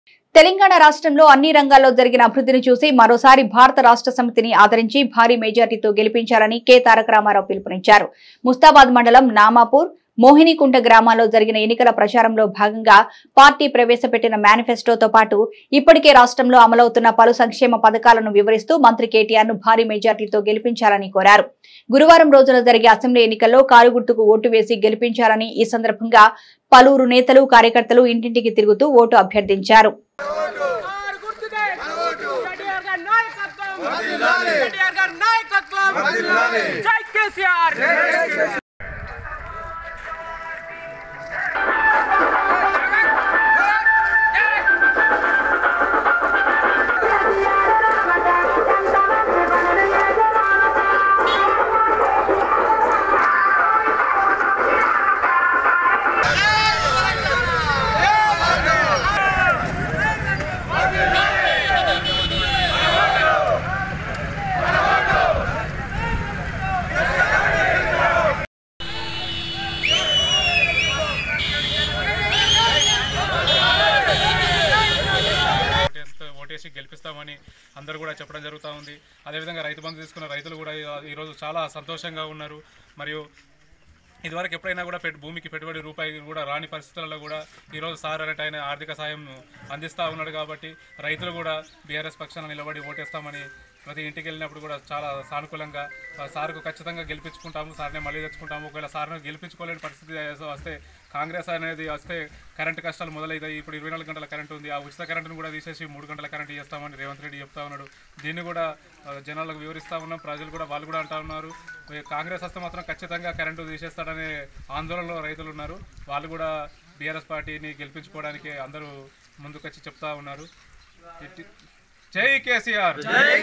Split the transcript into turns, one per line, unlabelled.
తెలంగాణ రాష్ట్రంలో అన్ని రంగాల్లో జరిగిన అభివృద్ధిని చూసి మరోసారి భారత రాష్ట్ర సమితిని ఆదరించి భారీ మెజార్టీతో గెలిపించాలని కె తారక రామారావు పిలుపునిచ్చారు ముస్తాబాద్ మండలం నామాపూర్ మోహినికుంట గ్రామాల్లో జరిగిన ఎన్నికల ప్రచారంలో భాగంగా పార్టీ ప్రవేశపెట్టిన మేనిఫెస్టోతో పాటు ఇప్పటికే రాష్ట్రంలో అమలవుతున్న పలు సంక్షేమ పథకాలను వివరిస్తూ మంత్రి కేటీఆర్ ను భారీ మెజార్టీతో గెలిపించాలని కోరారు గురువారం రోజున జరిగే అసెంబ్లీ ఎన్నికల్లో కారు గుర్తుకు ఓటు వేసి గెలిపించాలని ఈ సందర్భంగా పలువురు నేతలు కార్యకర్తలు ఇంటింటికి తిరుగుతూ ఓటు అభ్యర్థించారు
ఆరు గుర్తుకే కేటీఆర్ గారి నాయకత్వం కేటీఆర్ గారి నాయకత్వం జై కేసీఆర్
ఓటేస్తే ఓటేసి గెలిపిస్తామని అందరూ కూడా చెప్పడం జరుగుతూ ఉంది అదేవిధంగా రైతు బంధు తీసుకున్న రైతులు కూడా ఈ- ఈరోజు చాలా సంతోషంగా ఉన్నారు మరియు ఇదివరకు ఎప్పుడైనా కూడా పెట్టు భూమికి పెట్టుబడి రూపాయి కూడా రాని పరిస్థితులలో కూడా ఈరోజు సార్ అనేట ఆయన ఆర్థిక సాయం అందిస్తూ ఉన్నాడు కాబట్టి రైతులు కూడా బీఆర్ఎస్ పక్షాన నిలబడి ఓటేస్తామని ప్రతి ఇంటికి వెళ్ళినప్పుడు కూడా చాలా సానుకూలంగా ఆ, సార్కు ఖచ్చితంగా గెలిపించుకుంటాము సార్నే మళ్ళీ తెచ్చుకుంటాము ఒకవేళ సార్ను గెలిపించుకోలేని పరిస్థితి వస్తే కాంగ్రెస్ అనేది వస్తే కరెంటు కష్టాలు మొదలవుతాయి ఇప్పుడు ఇరవై నాలుగు గంటల కరెంటు ఉంది ఆ ఉచిత కరెంటును కూడా తీసేసి మూడు గంటల కరెంటు చేస్తామని రేవంత్ రెడ్డి చెప్తా ఉన్నాడు దీన్ని కూడా ఆ, జనాలకు వివరిస్తా ఉన్నాం ప్రజలు కూడా వాళ్ళు కూడా అంటా ఉన్నారు ఈ కాంగ్రెస్ వస్తే మాత్రం ఖచ్చితంగా కరెంటు తీసేస్తాడనే ఆందోళనలో రైతులు ఉన్నారు వాళ్ళు కూడా బీఆర్ఎస్ పార్టీని గెలిపించుకోవడానికి అందరూ ముందుకొచ్చి చెప్తా ఉన్నారు ఇట్టి- జై కేసీఆర్